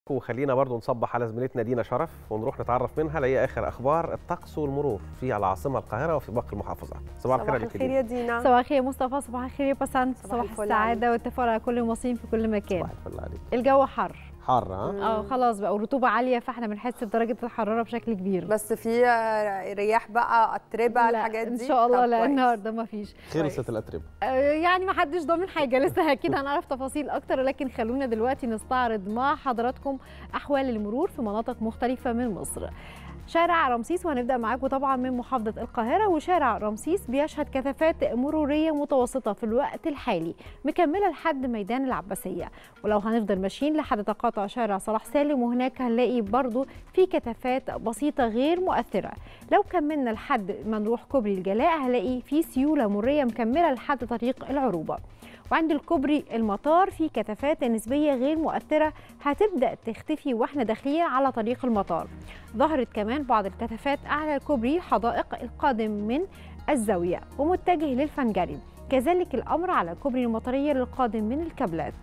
وخلينا برضو نصبح على زميلتنا دينا شرف ونروح نتعرف منها لاقي اخر اخبار الطقس والمرور في العاصمه القاهره وفي باقي المحافظات صباح الخير صباح عليك الخير دينا يا دينا صباح الخير يا مصطفى صباح الخير يا بسنت صباح صباح الفل السعاده والتفاؤل على كل المصريين في كل مكان صباح الفل عليك الجو حر حر ها اه خلاص بقى والرطوبه عاليه فاحنا بنحس بدرجه الحراره بشكل كبير بس في رياح بقى اتربه لا، الحاجات دي ان شاء الله طب لا كويس. النهارده ما فيش خلصت الاتربه يعني ما حدش ضامن حاجه لسه اكيد هنعرف تفاصيل اكتر لكن خلونا دلوقتي نستعرض مع حضراتكم احوال المرور في مناطق مختلفه من مصر شارع رمسيس وهنبدا معاكم طبعا من محافظه القاهره وشارع رمسيس بيشهد كثافات مروريه متوسطه في الوقت الحالي مكمله لحد ميدان العباسيه ولو هنفضل ماشيين لحد تقاطع شارع صلاح سالم وهناك هنلاقي برضو في كثافات بسيطه غير مؤثره لو كملنا لحد ما نروح كوبري الجلاء هنلاقي في سيوله مريه مكمله لحد طريق العروبه وعند الكوبري المطار في كثافات نسبية غير مؤثرة هتبدأ تختفي واحنا داخلين على طريق المطار ظهرت كمان بعض الكثافات أعلى الكوبري حدائق القادم من الزاوية ومتجه للفنجري كذلك الأمر على كوبري المطرية للقادم من الكابلات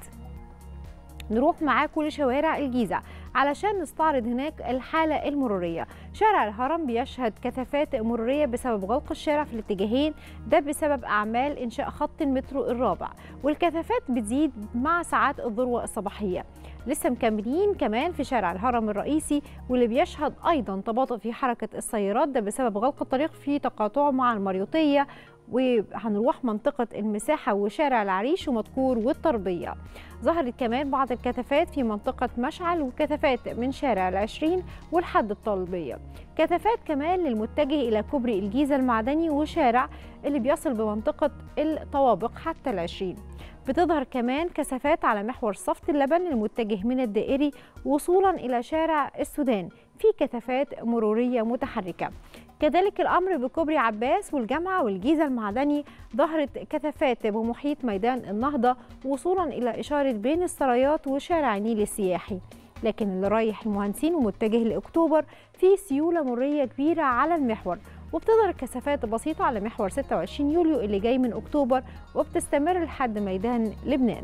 نروح معاكم لشوارع الجيزة علشان نستعرض هناك الحالة المرورية شارع الهرم بيشهد كثافات مرورية بسبب غلق الشارع في الاتجاهين ده بسبب أعمال إنشاء خط المترو الرابع والكثافات بتزيد مع ساعات الذروة الصباحية لسه مكملين كمان في شارع الهرم الرئيسي واللي بيشهد أيضا تباطؤ في حركة السيارات ده بسبب غلق الطريق في تقاطعه مع المريوطية وهنروح منطقة المساحة وشارع العريش ومدكور والطربية ظهرت كمان بعض الكثافات في منطقة مشعل وكثافات من شارع العشرين والحد الطالبية كثافات كمان للمتجه إلى كوبري الجيزة المعدني وشارع اللي بيصل بمنطقة الطوابق حتى العشرين بتظهر كمان كثافات على محور صفت اللبن المتجه من الدائري وصولا إلى شارع السودان في كثافات مرورية متحركة كذلك الأمر بكوبري عباس والجامعة والجيزة المعدني ظهرت كثافات بمحيط ميدان النهضة وصولا إلى إشارة بين السرايات وشارع النيل السياحي لكن اللي رايح المهندسين ومتجه لأكتوبر في سيولة مرية كبيرة على المحور وبتظهر كثافات بسيطة على محور 26 يوليو اللي جاي من أكتوبر وبتستمر لحد ميدان لبنان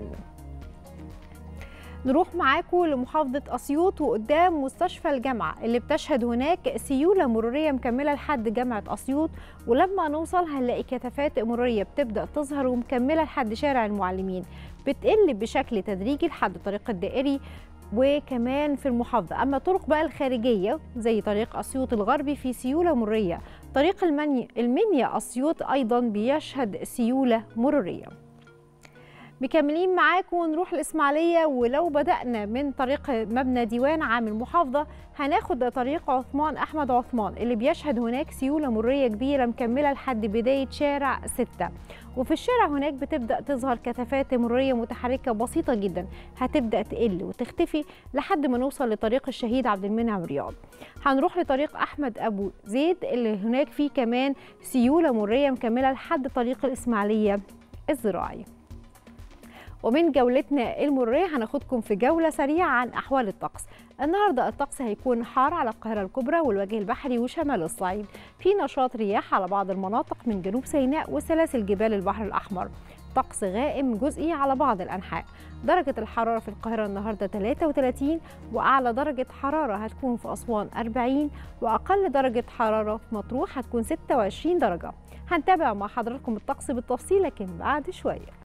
نروح معاكم لمحافظة أسيوط وقدام مستشفى الجامعة اللي بتشهد هناك سيولة مرورية مكملة لحد جامعة أسيوط ولما نوصل هنلاقي كثافات مرورية بتبدأ تظهر ومكملة لحد شارع المعلمين بتقل بشكل تدريجي لحد طريق الدائري وكمان في المحافظة أما طرق بقى الخارجية زي طريق أسيوط الغربي في سيولة مرورية طريق المني المنيا أسيوط أيضا بيشهد سيولة مرورية مكملين معاكم ونروح الإسماعيلية ولو بدأنا من طريق مبنى ديوان عام المحافظة هناخد طريق عثمان أحمد عثمان اللي بيشهد هناك سيولة مرية كبيرة مكملة لحد بداية شارع ستة وفي الشارع هناك بتبدأ تظهر كثافات مرورية متحركة بسيطة جدا هتبدأ تقل وتختفي لحد ما نوصل لطريق الشهيد عبد المنعم رياض هنروح لطريق أحمد أبو زيد اللي هناك فيه كمان سيولة مرية مكملة لحد طريق الإسماعيلية الزراعي ومن جولتنا المرورية هناخدكم في جولة سريعة عن أحوال الطقس النهاردة الطقس هيكون حار على القاهرة الكبرى والوجه البحري وشمال الصعيد في نشاط رياح على بعض المناطق من جنوب سيناء وسلاسل جبال البحر الأحمر طقس غائم جزئي على بعض الأنحاء درجة الحرارة في القاهرة النهاردة 33 وأعلى درجة حرارة هتكون في أسوان 40 وأقل درجة حرارة في مطروح هتكون 26 درجة هنتابع مع حضراتكم الطقس بالتفصيل لكن بعد شوية